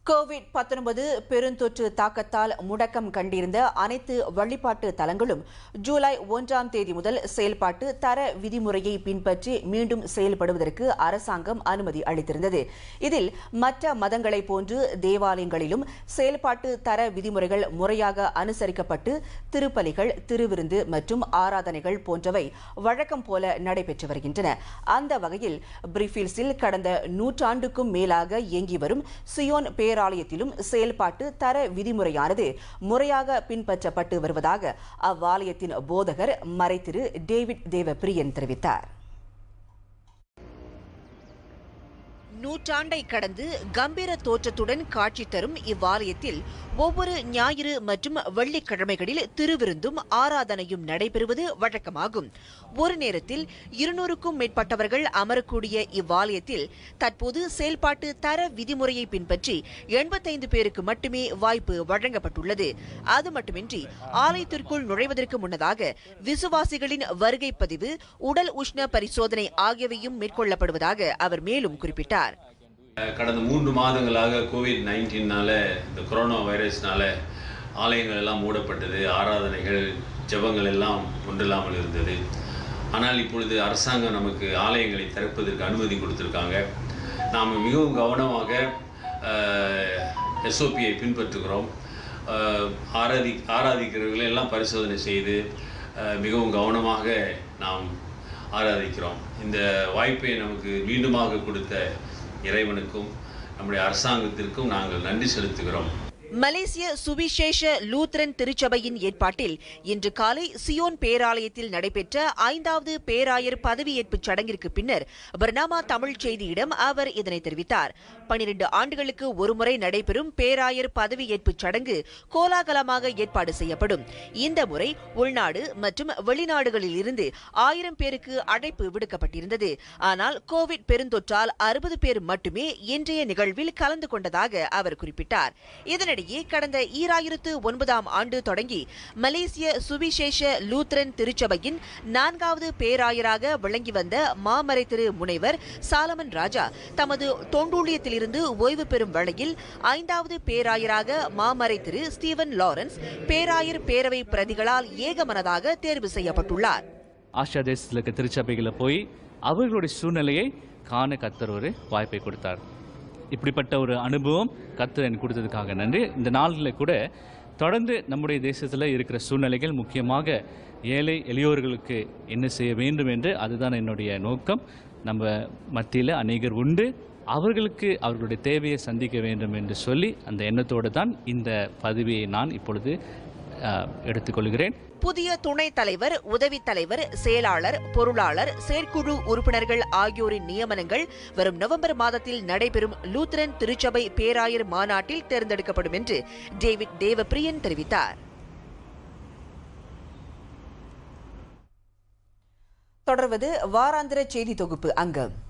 Covid 19 பெருந்தொற்று தாக்கத்தால் முடக்கம் கண்டிருந்த அனைத்து வழிபாட்டு தலங்களும் ஜூலை ஒன்றாம் தேதி முதல் செயல்பாட்டு தர விதிமுறையை பின்பற்றி மீண்டும் செயல்படுவதற்கு அரசாங்கம் அனுமதி அளித்திருந்தது இதில் மற்ற மதங்களைப் போன்று தேவாலயங்களிலும் செயல்பாட்டு தர விதிமுறைகள் முறையாக அனுசரிக்கப்பட்டு திருப்பலிகள் திருவிருந்து மற்றும் ஆராதனைகள் போன்றவை வழக்கம் போல நடைபெற்று வருகின்றன அந்த வகையில் பிரிஃபீல்ஸில் கடந்த நூற்றாண்டுக்கும் மேலாக இயங்கி வரும் சியோன் பேராலயத்திலும் செயல்பாட்டு தர விதிமுறையானது முறையாக பின்பற்றப்பட்டு வருவதாக அவ்வாலயத்தின் போதகர் மறைத்திரு டேவிட் தேவப்பிரியன் தெரிவித்தார் நூற்றாண்டை கடந்து கம்பீர தோற்றத்துடன் காட்சி தரும் இவ்வாலயத்தில் ஒவ்வொரு ஞாயிறு மற்றும் வெள்ளிக்கிழமைகளில் திருவிருந்தும் ஆராதனையும் நடைபெறுவது வழக்கமாகும் ஒரு நேரத்தில் இருநூறுக்கும் மேற்பட்டவர்கள் அமரக்கூடிய இவ்வாலயத்தில் தற்போது செயல்பாட்டு தர விதிமுறையை பின்பற்றி எண்பத்தைந்து பேருக்கு மட்டுமே வாய்ப்பு வழங்கப்பட்டுள்ளது அது மட்டுமின்றி ஆலயத்திற்குள் நுழைவதற்கு முன்னதாக விசுவாசிகளின் வருகை பதிவு உடல் உஷ்ண பரிசோதனை ஆகியவையும் மேற்கொள்ளப்படுவதாக அவர் மேலும் குறிப்பிட்டார் கடந்த மூன்று மாதங்களாக கோவிட் நைன்டீன்னால இந்த கொரோனா வைரஸ்னால ஆலயங்கள் எல்லாம் மூடப்பட்டது ஆராதனைகள் ஜெபங்கள் எல்லாம் ஒன்றில்லாமல் இருந்தது ஆனால் இப்பொழுது அரசாங்கம் நமக்கு ஆலயங்களை திறப்பதற்கு அனுமதி கொடுத்துருக்காங்க நாம் மிகவும் கவனமாக எஸ்ஓபியை பின்பற்றுகிறோம் அஹ், ஆராதி ஆராதிக்கிறவர்களை எல்லாம் பரிசோதனை செய்து அஹ், மிகவும் கவனமாக நாம் ஆராதிக்கிறோம் இந்த வாய்ப்பை நமக்கு மீண்டுமாக கொடுத்த இறைவனுக்கும் நம்முடைய அரசாங்கத்திற்கும் நாங்கள் நன்றி செலுத்துகிறோம் மலேசிய சுவிசேஷ லூத்ரன் திருச்சபையின் ஏற்பாட்டில் இன்று காலை சியோன் பேராலயத்தில் நடைபெற்ற ஐந்தாவது பேராயர் பதவியேற்பு சடங்கிற்கு பின்னர் பர்னாமா தமிழ் செய்தியிடம் அவர் இதனை தெரிவித்தார் பனிரெண்டு ஆண்டுகளுக்கு ஒருமுறை நடைபெறும் பேராயர் பதவியேற்பு சடங்கு கோலாகலமாக ஏற்பாடு செய்யப்படும் இந்த முறை உள்நாடு மற்றும் வெளிநாடுகளில் இருந்து ஆயிரம் பேருக்கு அழைப்பு விடுக்கப்பட்டிருந்தது ஆனால் கோவிட் பெருந்தொற்றால் அறுபது பேர் மட்டுமே இன்றைய நிகழ்வில் கலந்து கொண்டதாக அவர் குறிப்பிட்டார் இதனிடையே கடந்த ஈராயிரத்து ஒன்பதாம் ஆண்டு தொடங்கி மலேசிய சுவிசேஷ லூத்ரன் திருச்சபையின் நான்காவது பேராயராக விளங்கி வந்த மாமறை திரு முனைவர் சாலமன் ராஜா தமது தொண்டூழியத்திலிருந்து ஓய்வு பெறும் வேளையில் ஐந்தாவது பேராயராக மாமறை திரு ஸ்டீவன் லாரன்ஸ் பேராயர் பேரவை பிரதிகளால் ஏகமனதாக தேர்வு செய்யப்பட்டுள்ளார் ஆஷா தேசத்தில் இருக்க திருச்சபைகளில் போய் அவர்களுடைய சூழ்நிலையை காண கத்தர் ஒரு வாய்ப்பை கொடுத்தார் இப்படிப்பட்ட ஒரு அனுபவம் கத்தர் எனக்கு கொடுத்ததுக்காக நன்றி இந்த நாளில் கூட தொடர்ந்து நம்முடைய தேசத்தில் இருக்கிற சூழ்நிலைகள் முக்கியமாக ஏழை எளியோர்களுக்கு என்ன செய்ய வேண்டும் என்று அதுதான் என்னுடைய நோக்கம் நம்ம மத்தியில் அநேகர் உண்டு அவர்களுக்கு அவர்களுடைய தேவையை சந்திக்க வேண்டும் என்று சொல்லி அந்த எண்ணத்தோடு தான் இந்த பதவியை நான் இப்பொழுது அஹ், எடுத்துக்கொள்கிறேன் புதிய துணைத் தலைவர் உதவித் தலைவர் செயலாளர் பொருளாளர் செயற்குழு உறுப்பினர்கள் ஆகியோரின் நியமனங்கள் வரும் நவம்பர் மாதத்தில் நடைபெறும் லூத்தரன் திருச்சபை பேராயர் மாநாட்டில் தேர்ந்தெடுக்கப்படும் என்று டேவிட் தேவப்பிரியன் தெரிவித்தார் தொடர்வது வாராந்திர செய்தி தொகுப்பு அங்கம்